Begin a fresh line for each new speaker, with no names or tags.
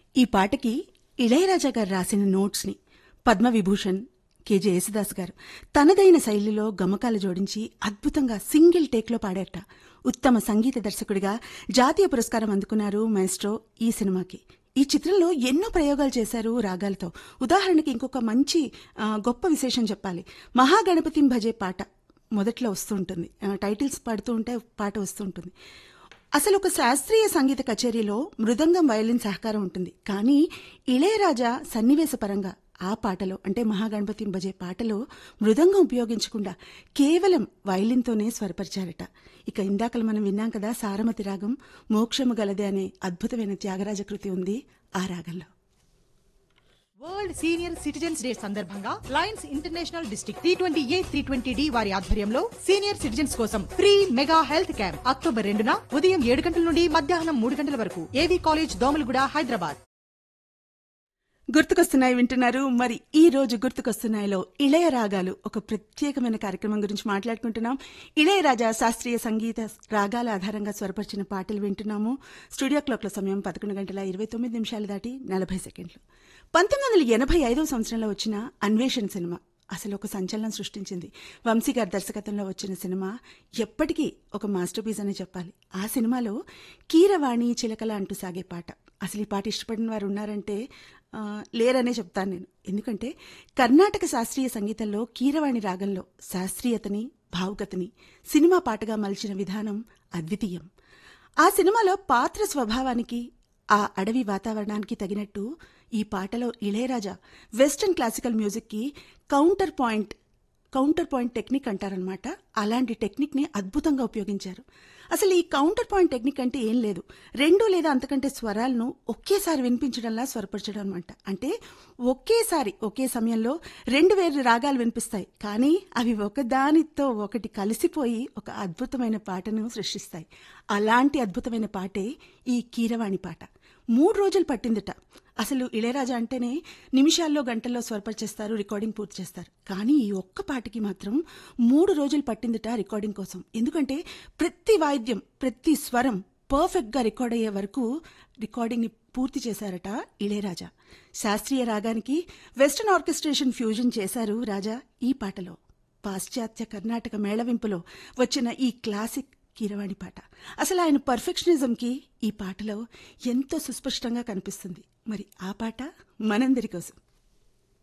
ఈ పాటకి ఇళయరాజా గారు రాసిన నోట్స్ని పద్మవిభూషణ్ కెజే యేసుదాస్ గారు తనదైన శైలిలో గమకాలు జోడించి అద్భుతంగా సింగిల్ టేక్లో పాడారట ఉత్తమ సంగీత దర్శకుడిగా జాతీయ పురస్కారం అందుకున్నారు మాస్ట్రో ఈ సినిమాకి ఈ చిత్రంలో ఎన్నో ప్రయోగాలు చేశారు రాగాలతో ఉదాహరణకి ఇంకొక మంచి ఆ, గొప్ప విశేషం చెప్పాలి మహాగణపతిం భజే పాట మొదట్లో వస్తుంటుంది ఆ, టైటిల్స్ పడుతూ ఉంటే పాట వస్తుంటుంది అసలు ఒక శాస్త్రీయ సంగీత కచేరీలో మృదంగం వయలిన్ సహకారం ఉంటుంది కానీ ఇళయరాజా సన్నివేశపరంగా ఆ పాటలో అంటే మహాగణపతి భజే పాటలో మృదంగం ఉపయోగించకుండా కేవలం వయలిన్తోనే స్వరపరిచారట ఇక ఇందాకలు మనం విన్నాం కదా సారమతి రాగం మోక్షము గలదే అనే అద్భుతమైన త్యాగరాజ కృతి ఉంది ఆ రాగంలో
వరల్డ్ సీనియర్ సిటిజన్స్ డే సందర్భంగా Lions International district three twenty A three twenty D వారి ఆధ్వర్యంలో సీనియర్ సిటిజన్స్ కోసం free mega health camp October రెండున ఉదయం ఏడు గంటల నుండి మధ్యాహ్నం మూడు గంటల వరకు ఏవీ కాలేజ్ దోమలగూడ హైదరాబాద్
గుర్తుకొస్తున్నాయి వింటున్నారు మరి ఈ రోజు గుర్తుకొస్తున్నాయిలో ఇళయ రాగాలు ఒక ప్రత్యేకమైన కార్యక్రమం గురించి మాట్లాడుకుంటున్నాం ఇళయరాజా శాస్త్రీయ సంగీత రాగాల ఆధారంగా స్వరపరిచిన పాటలు వింటున్నాము స్టూడియో క్లాక్ల సమయం పదకొండు గంటల ఇరవై తొమ్మిది నిమిషాలు దాటి నలభై సెకండ్లు పంతొమ్మిది వందల ఎనభై ఐదవ సంవత్సరంలో వచ్చిన అన్వేషణ్ సినిమా అసలు ఒక సంచలనం సృష్టించింది వంశీ గారి దర్శకత్వంలో వచ్చిన సినిమా ఎప్పటికీ ఒక మాస్టర్ పీస్ అనే చెప్పాలి ఆ సినిమాలో కీరవాణి చిలకల అంటూ సాగే పాట అసలు ఈ పాట ఇష్టపడిన వారు ఉన్నారంటే ఆ, లేరనే చెప్తాను నేను ఎందుకంటే కర్ణాటక శాస్త్రీయ సంగీతంలో కీరవాణి రాగంలో శాస్త్రీయతని భావుకతని సినిమా పాటగా మలిచిన విధానం అద్వితీయం ఆ సినిమాలో పాత్ర స్వభావానికి ఆ అడవి వాతావరణానికి తగినట్టు ఈ పాటలో ఇళయరాజా వెస్టర్న్ క్లాసికల్ మ్యూజిక్కి counter point counter point technique అంటారనమాట అలాంటి టెక్నిక్ని అద్భుతంగా ఉపయోగించారు అసలు ఈ కౌంటర్ పాయింట్ టెక్నిక్ అంటే ఏం లేదు రెండు లేదా అంతకంటే స్వరాలను ఒకేసారి వినిపించడంలా స్వరపరచడం అనమాట అంటే ఒకేసారి ఒకే సమయంలో రెండు వేరు రాగాలు వినిపిస్తాయి కానీ అవి ఒకదానితో ఒకటి కలిసిపోయి ఒక అద్భుతమైన పాటను సృష్టిస్తాయి అలాంటి అద్భుతమైన పాటే ఈ కీరవాణి పాట మూడు రోజులు పట్టిందిట అసలు ఇళయరాజా అంటేనే నిమిషాల్లో గంటల్లో స్వరపరిచేస్తారు రికార్డింగ్ పూర్తి చేస్తారు కానీ ఈ ఒక్క పాటకి మాత్రం మూడు రోజులు పట్టిందిట రికార్డింగ్ కోసం ఎందుకంటే ప్రతి వాయిద్యం ప్రతి స్వరం పర్ఫెక్ట్గా రికార్డ్ అయ్యే వరకు రికార్డింగ్ని పూర్తి చేశారట ఇళయరాజా శాస్త్రీయ రాగానికి వెస్టర్న్ ఆర్కెస్ట్రేషన్ ఫ్యూజన్ చేశారు రాజా ఈ పాటలో పాశ్చాత్య కర్ణాటక మేళవింపులో వచ్చిన ఈ క్లాసిక్ కీరవాణి పాట అసలు ఆయన పర్ఫెక్షనిజంకి ఈ పాటలో ఎంతో సుస్పష్టంగా కనిపిస్తుంది మరి ఆ పాట మనందరి కోసం